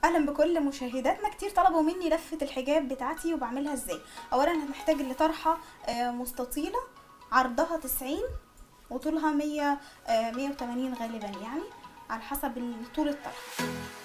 اهلا بكل مشاهداتنا كتير طلبوا مني لفه الحجاب بتاعتي وبعملها ازاي اولا هنحتاج لطرحه آه، مستطيله عرضها 90 وطولها 100 آه، 180 غالبا يعني على حسب طول الطرحه